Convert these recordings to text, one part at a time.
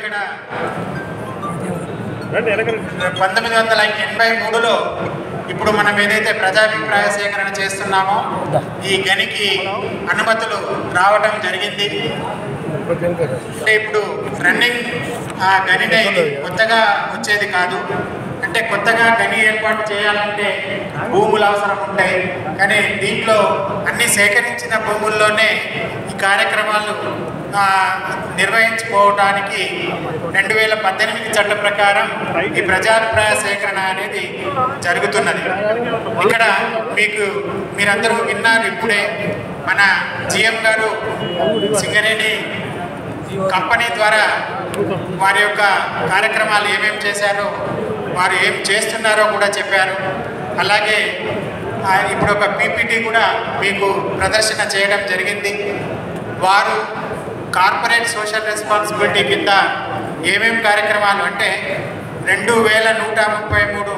ఇక్కడ పంతొమ్మిది వందల ఎనభై మూడులో ఇప్పుడు మనం ఏదైతే ప్రజాభిప్రాయ సేకరణ చేస్తున్నామో ఈ గనికి అనుమతులు రావడం జరిగింది అంటే ఇప్పుడు రన్నింగ్ ఆ గనినే ఇది కొత్తగా వచ్చేది కాదు అంటే కొత్తగా గని ఏర్పాటు చేయాలంటే భూములు అవసరం ఉంటాయి కానీ దీంట్లో అన్ని సేకరించిన భూముల్లోనే ఈ కార్యక్రమాలు ఆ, నిర్వహించుకోవడానికి రెండు వేల పద్దెనిమిది చట్ట ప్రకారం ఈ ప్రజాభిప్రాయ సేకరణ అనేది జరుగుతున్నది ఇక్కడ మీకు మీరందరూ విన్నారు ఇప్పుడే మన జిఎం గారు సింగరేణి కంపెనీ ద్వారా వారి యొక్క కార్యక్రమాలు ఏమేమి చేశారో వారు ఏం చేస్తున్నారో కూడా చెప్పారు అలాగే ఆ, ఇప్పుడు ఒక పీపీటీ కూడా మీకు ప్రదర్శన చేయడం జరిగింది వారు కార్పొరేట్ సోషల్ రెస్పాన్సిబిలిటీ కింద ఏమేం కార్యక్రమాలు అంటే రెండు వేల నూట ముప్పై మూడు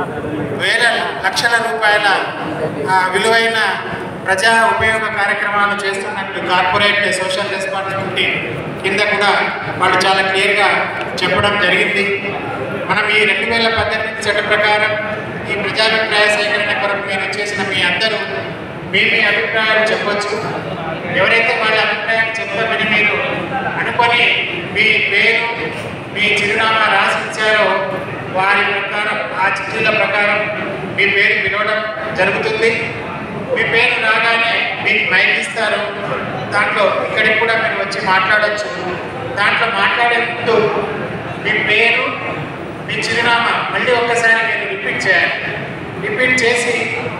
వేల లక్షల రూపాయల ఆ, విలువైన ప్రజా ఉపయోగ కార్యక్రమాలు చేస్తున్నట్టు కార్పొరేట్ సోషల్ రెస్పాన్సిబిలిటీ కింద కూడా వాళ్ళు చాలా క్లియర్గా చెప్పడం జరిగింది మనం ఈ రెండు వేల పద్దెనిమిది చట్ట ప్రకారం ఈ ప్రజాభిప్రాయ సేకరణ కొరకు మీరు చేసిన మీ అందరూ మీ మీ అభిప్రాయాలు చెప్పొచ్చు ఎవరైతే వాళ్ళ అభిప్రాయాలు చెప్తామని మీరు అనుకొని మీ పేరు మీ చిరునామా రాసి ఇచ్చారో వారి ప్రకారం ఆ చిట్టీల ప్రకారం మీ పేరు పిలవడం జరుగుతుంది మీ పేరు రాగానే మీకు మైక్ ఇస్తారు దాంట్లో ఇక్కడికి కూడా మీరు వచ్చి మాట్లాడొచ్చు దాంట్లో మాట్లాడే ముందు మీ పేరు మీ చిరునామా మళ్ళీ ఒక్కసారి మీరు రిపీట్ చేయాలి రిపీట్ చేసి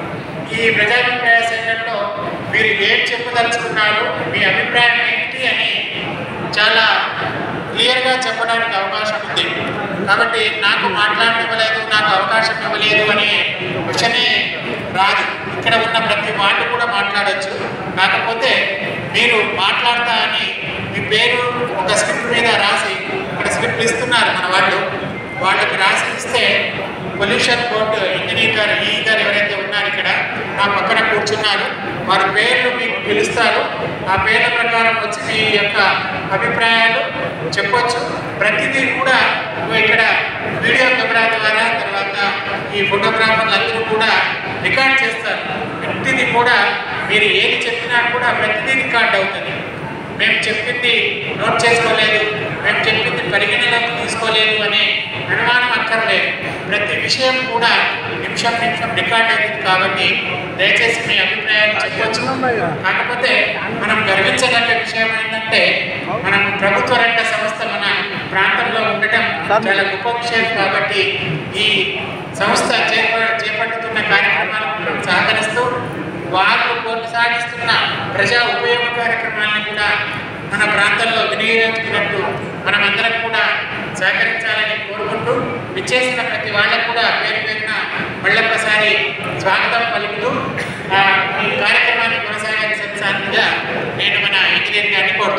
ఈ ప్రజాభిప్రాయ సేకరణలో మీరు ఏం చెప్పదలుచుకున్నారు మీ అభిప్రాయం ఏంటి అని చాలా క్లియర్గా చెప్పడానికి అవకాశం ఉంది కాబట్టి నాకు మాట్లాడనివ్వలేదు నాకు అవకాశం ఇవ్వలేదు అనే క్వశ్చనే రాదు ఇక్కడ ఉన్న ప్రతి మాట కూడా మాట్లాడొచ్చు కాకపోతే మీరు మాట్లాడతా అని మీ పేరు ఒక స్క్రిప్ట్ మీద రాసి ఇక్కడ స్క్రిప్ట్ ఇస్తున్నారు మన వాళ్ళు వాళ్ళకి రాసి ఇస్తే పొల్యూషన్ బోర్డు ఇంజనీర్ గారు ఈ గారు ఎవరైతే ఉన్నారు ఇక్కడ నా పక్కన కూర్చున్నారు వారి పేర్లు మీకు పిలుస్తారు ఆ పేర్ల ప్రకారం వచ్చి మీ యొక్క అభిప్రాయాలు చెప్పొచ్చు ప్రతిదీ కూడా ఇక్కడ వీడియో కెమెరా ద్వారా తర్వాత ఈ ఫోటోగ్రాఫర్లు అందరూ కూడా రికార్డ్ చేస్తారు ప్రతిదీ కూడా మీరు ఏది చెప్పినా కూడా ప్రతిదీ రికార్డ్ అవుతుంది మేము చెప్పింది నోట్ చేసుకోలేదు మేము చెప్పింది పరిగణలోకి తీసుకోలేదు అనే అనుమానం అక్కర్లేదు ప్రతి విషయం కూడా నిమిషం నిమిషం రికార్డ్ అవుతుంది కాబట్టి దయచేసి మీ అభిప్రాయాలు చెప్పొచ్చు కాకపోతే మనం గర్వించదగ్గ విషయం ఏంటంటే మనం ప్రభుత్వ రంగ సంస్థ మన ప్రాంతంలో ఉండటం చాలా గొప్ప విషయం కాబట్టి ఈ సంస్థ చేప చేపట్టుతున్న కార్యక్రమాలను సహకరిస్తూ వారు కొనసాగిస్తున్న ప్రజా ఉపయోగ కార్యక్రమాలను కూడా మన ప్రాంతంలో వినియోగించుకున్నట్టు మనమందరం కూడా సహకరించాలని కోరుకుంటూ విచ్చేసిన ప్రతి వాళ్ళకు కూడా పేరు పేరున మళ్ళొక్కసారి స్వాగతం పలుకుతూ ఆ, ఈ కార్యక్రమాన్ని కొనసాగించాల్సిందిగా నేను మన ఇంజనీర్ గారిని కోరుతున్నాను